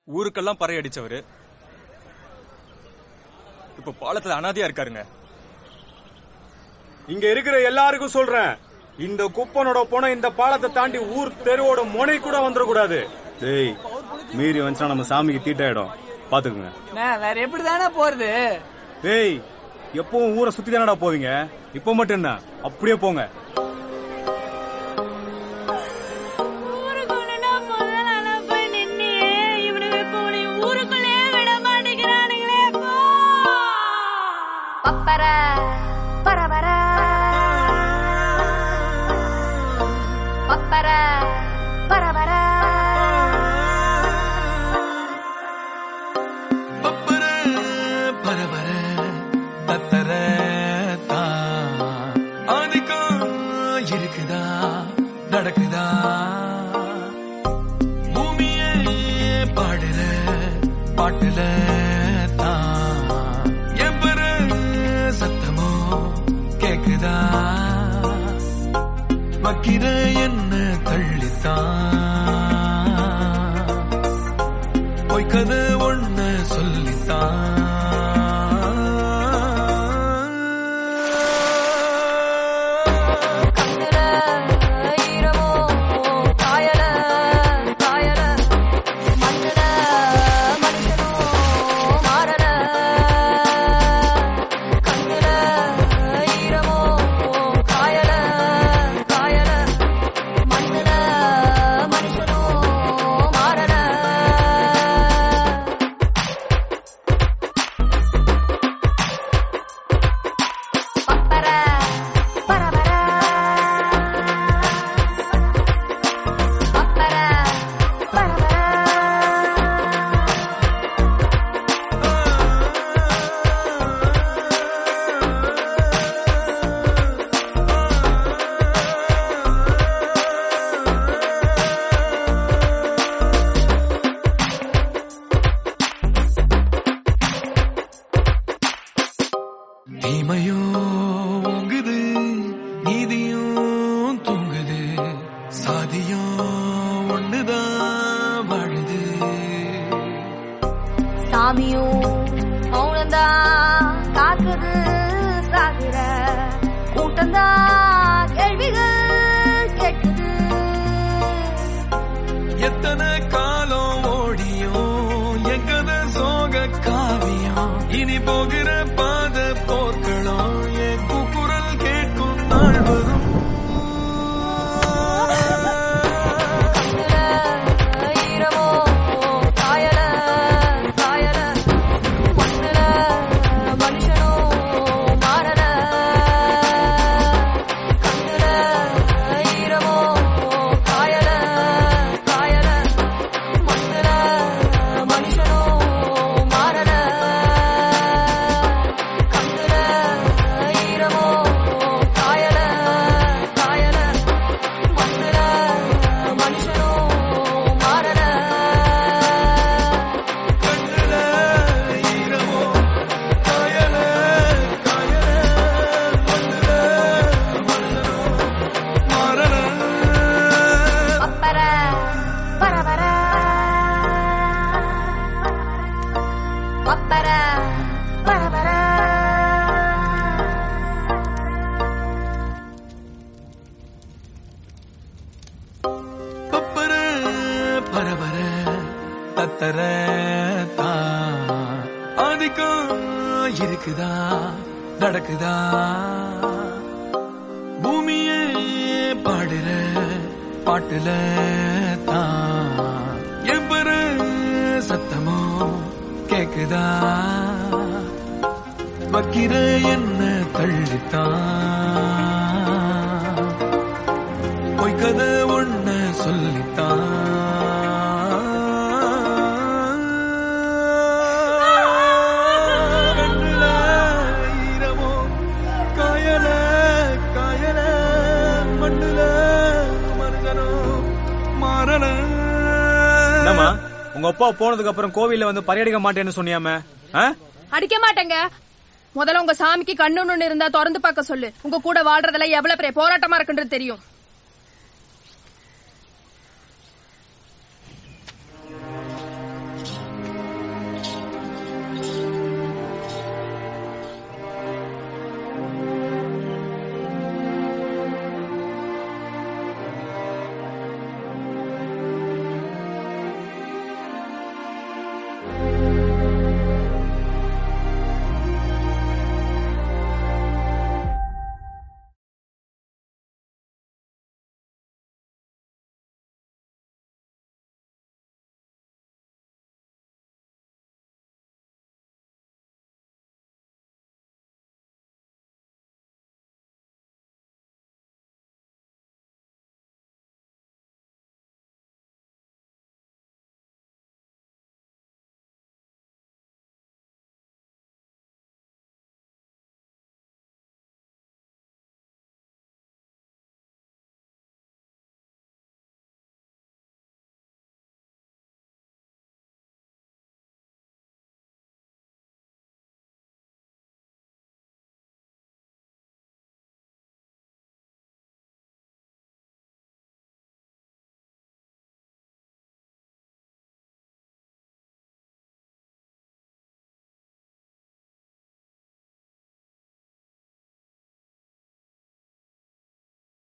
ஊருக்கெல்லாம் பறை அடிச்சவரு இப்ப பாலத்துல அனாதையா இருக்காருங்க இங்க இருக்கிற எல்லாருக்கும் சொல்றேன் இந்த குப்பனோட போன இந்த பாலத்தை தாண்டி ஊர் தெருவோட முனை கூட வந்துடக்கூடாது டேய் மீறி வந்துச்சா நம்ம சாமிக்கு தீட்டாயிடும் பாத்துக்குங்க நான் வேற எப்படி தானே போறது டேய் எப்பவும் ஊரை சுத்தி தானடா போவீங்க இப்ப மட்டும் என்ன அப்படியே போங்க ஊருக்குள்ள நான் முதல் நாளா போய் நின்னியே. இவனுங்க கூடி ஊருக்குள்ளே விட மாட்டேங்கிறானுங்களே, போ. பப்பர பரபர பப்பர பரபர பப்பர பரபர தத்தர தா ஆதிக்கம் இருக்குதா நடக்குதா பூமியே பாடுற பாட்டுல தான் எப்பற சத்தமோ கேக்குதா வக்கிர என்ன தள்ளித்தான் பொய்க்கதை ஒண்ணு சொல்லித்தான் கண்ணுல ஈரமோ காயல காயல மண்ணுல மனுஷனோ மாறல கண்ணுல ஈரமோ காயல காயல மண்ணுல மனுஷனோ மாறல பப்பர பரபர பப்பர பரபர தீமையும் ஓங்குது நீதியும் தூங்குது சாதியும் ஒண்ணுதான் வாழுது சாமியும் மௌனந்தா காக்குது சாகுற கூட்டந்தா கேள்விகள் கேட்குது எத்தனை காலம் ஓடியும் எங்கத சோக காவியம் இனி போகிற பாத போர்க்களம் என் கூக்குரல் கேட்கும் நாள் வரும் கண்ணுல ஈரமோ காயல காயல மண்ணுல மனுஷனோ மாறல கண்ணுல ஈரமோ காயல காயல மண்ணுல மனுஷனோ மாறல கண்ணுல ஈரமோ காயல காயல மண்ணுல மனுஷனோ மாறல கண்ணுல ஈரமோ காயல காயல மண்ணுல மனுஷனோ மாறல பப்பர பரபர பப்பர பரபர பப்பர பரபர தத்தர தா ஆதிக்கம் இருக்குதா நடக்குதா பூமியே பாடுற பாட்டுல தான் எப்பற சத்தமோ கேக்குதா வக்கிர என்ன தள்ளித்தான் பொய்க்கதை ஒண்ணு சொல்லித்தான் கண்ணுல ஈரமோ காயல காயல மண்ணுல மனுஷனோ மாறல என்னம்மா உங்க அப்பா போனதுக்கு அப்புறம் கோவில்ல வந்து பறையடிக்க மாட்டேன்னு சொன்னியாமே ஆ? அடிக்க மாட்டேங்க முதல்ல உங்க சாமிக்கு கண்ணுன்னு இருந்தா திறந்து பார்க்க சொல்லு உங்க கூட வாழ்றதெல்லாம் எவ்வளவு பெரிய போராட்டமா இருக்குன்றது தெரியும்